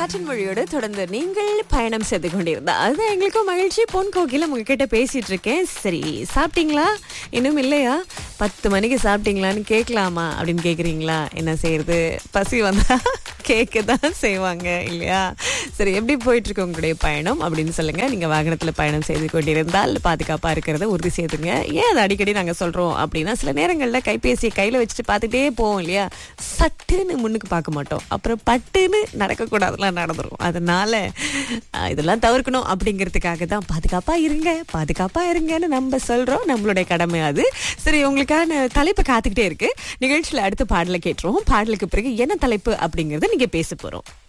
காற்றின் மொழியோடு தொடர்ந்து நீங்கள் பயணம் செய்து கொண்டிருந்தா அது எங்களுக்கும் மகிழ்ச்சி பொன் கோகில உங்ககிட்ட பேசிட்டு இருக்கேன் சரி சாப்பிட்டீங்களா இன்னும் இல்லையா பத்து மணிக்கு சாப்பிட்டீங்களான்னு கேட்கலாமா அப்படின்னு கேக்குறீங்களா என்ன செய்யறது பசி வந்தா கேட்க தான் செய்வாங்க இல்லையா சரி எப்படி போயிட்டு இருக்கு உங்களுடைய பயணம் அப்படின்னு சொல்லுங்க நீங்க வாகனத்துல பயணம் செய்து கொண்டிருந்தால் பாதுகாப்பா இருக்கிறத உறுதி செய்துங்க ஏன் அதை அடிக்கடி நாங்க சொல்றோம் அப்படின்னா சில நேரங்கள்ல கைபேசியை கையில வச்சுட்டு பார்த்துட்டே போவோம் இல்லையா சட்டுன்னு முன்னுக்கு பார்க்க மாட்டோம் அப்புறம் பட்டுன்னு நடக்கக்கூடாதுலாம் நடந்துரும் அதனால அஹ், இதெல்லாம் தவிர்க்கணும் அப்படிங்கிறதுக்காக தான் பாதுகாப்பா இருங்க பாதுகாப்பா இருங்கன்னு நம்ம சொல்றோம் நம்மளுடைய கடமை அது சரி உங்களுக்கான தலைப்பு காத்துக்கிட்டே இருக்கு நிகழ்ச்சியில அடுத்த பாடலை கேட்டுருவோம் பாடலுக்கு பிறகு என்ன தலைப்பு அப்படிங்கறத நீங்க பேச போறோம்